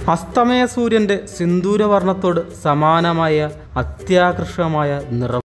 അസ്തമയ സൂര്യന്റെ സിന്ദൂരവർണ്ണത്തോട് സമാനമായ അത്യാകർഷകമായ നിറം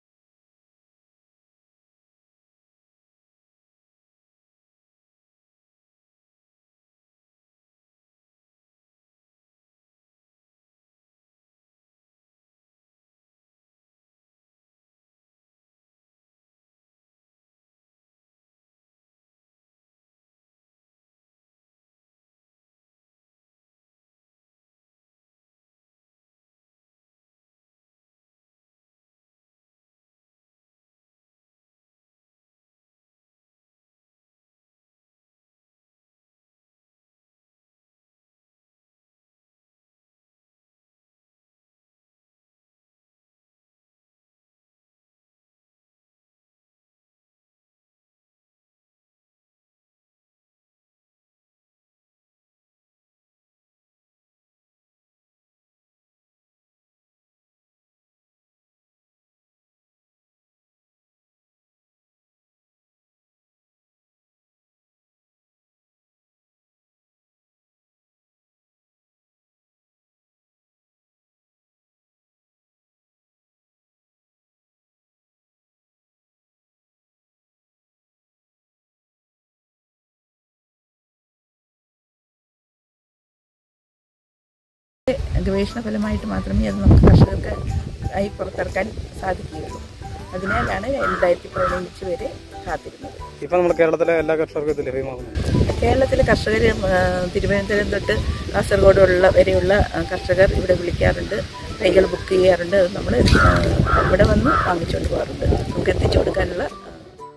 ഗവേഷണ ഫലമായിട്ട് മാത്രമേ അത് നമുക്ക് കർഷകർക്ക് ആയി പുറത്തിറക്കാൻ സാധിക്കുകയുള്ളൂ അതിനാലാണ് രണ്ടായിരത്തി പതിനഞ്ച് വരെ കാത്തിരുന്നത് ഇപ്പം നമ്മുടെ കേരളത്തിലെ എല്ലാ കർഷകർക്കും ഇത് ലഭ്യമാകുന്നു കേരളത്തിലെ കർഷകർ തിരുവനന്തപുരം തൊട്ട് കാസർഗോഡുള്ള വരെയുള്ള ആ, കർഷകർ ഇവിടെ വിളിക്കാറുണ്ട് തൈകൾ ബുക്ക് ചെയ്യാറുണ്ട് അത് നമ്മൾ ഇവിടെ വന്ന് വാങ്ങിച്ചുകൊണ്ട് പോകാറുണ്ട് നമുക്ക് എത്തിച്ചു കൊടുക്കാനുള്ള ആ,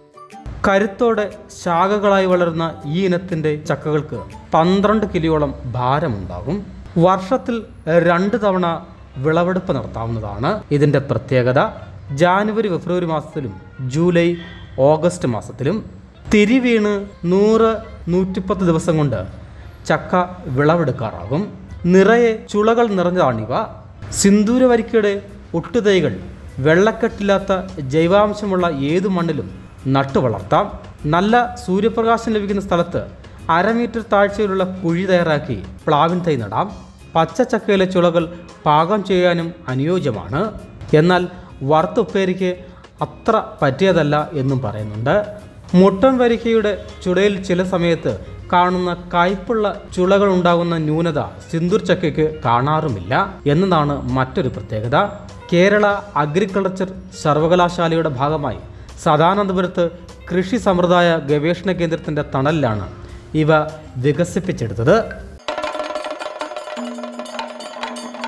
കരുത്തോടെ ശാഖകളായി വളരുന്ന ഈ ഇനത്തിൻ്റെ ചക്കകൾക്ക് പന്ത്രണ്ട് കിലോയോളം ഭാരമുണ്ടാകും വർഷത്തിൽ രണ്ട് തവണ വിളവെടുപ്പ് നടത്താവുന്നതാണ് ഇതിൻ്റെ പ്രത്യേകത ജാനുവരി ഫെബ്രുവരി മാസത്തിലും ജൂലൈ ഓഗസ്റ്റ് മാസത്തിലും തിരിവീണ് നൂറ് നൂറ്റിപ്പത്ത് ദിവസം കൊണ്ട് ചക്ക വിളവെടുക്കാറാകും നിറയെ ചുളകൾ നിറഞ്ഞതാണിവ സിന്ദൂരവരിക്കയുടെ ഒട്ടുതൈകൾ വെള്ളക്കെട്ടില്ലാത്ത ജൈവാംശമുള്ള ഏതു മണ്ണിലും നട്ടു വളർത്താം നല്ല സൂര്യപ്രകാശം ലഭിക്കുന്ന സ്ഥലത്ത് അര മീറ്റർ താഴ്ചയിലുള്ള കുഴി തയ്യാറാക്കി പ്ലാവിൻ തൈ നടാം പച്ചച്ചക്കയിലെ ചുളകൾ പാകം ചെയ്യാനും അനുയോജ്യമാണ് എന്നാൽ വറുത്തുപ്പേരിക്ക് അത്ര പറ്റിയതല്ല എന്നും പറയുന്നുണ്ട് മുട്ടൻ വരിക്കയുടെ ചുടയിൽ ചില സമയത്ത് കാണുന്ന കയ്പുള്ള ചുളകൾ ഉണ്ടാകുന്ന ന്യൂനത സിന്ദൂർ ചക്കയ്ക്ക് കാണാറുമില്ല എന്നതാണ് മറ്റൊരു പ്രത്യേകത കേരള അഗ്രികൾച്ചർ സർവകലാശാലയുടെ ഭാഗമായി സദാനന്ദപുരത്ത് കൃഷി സമ്പ്രദായ ഗവേഷണ കേന്ദ്രത്തിൻ്റെ തണലിലാണ് ഇവ വികസിപ്പിച്ചെടുത്തത്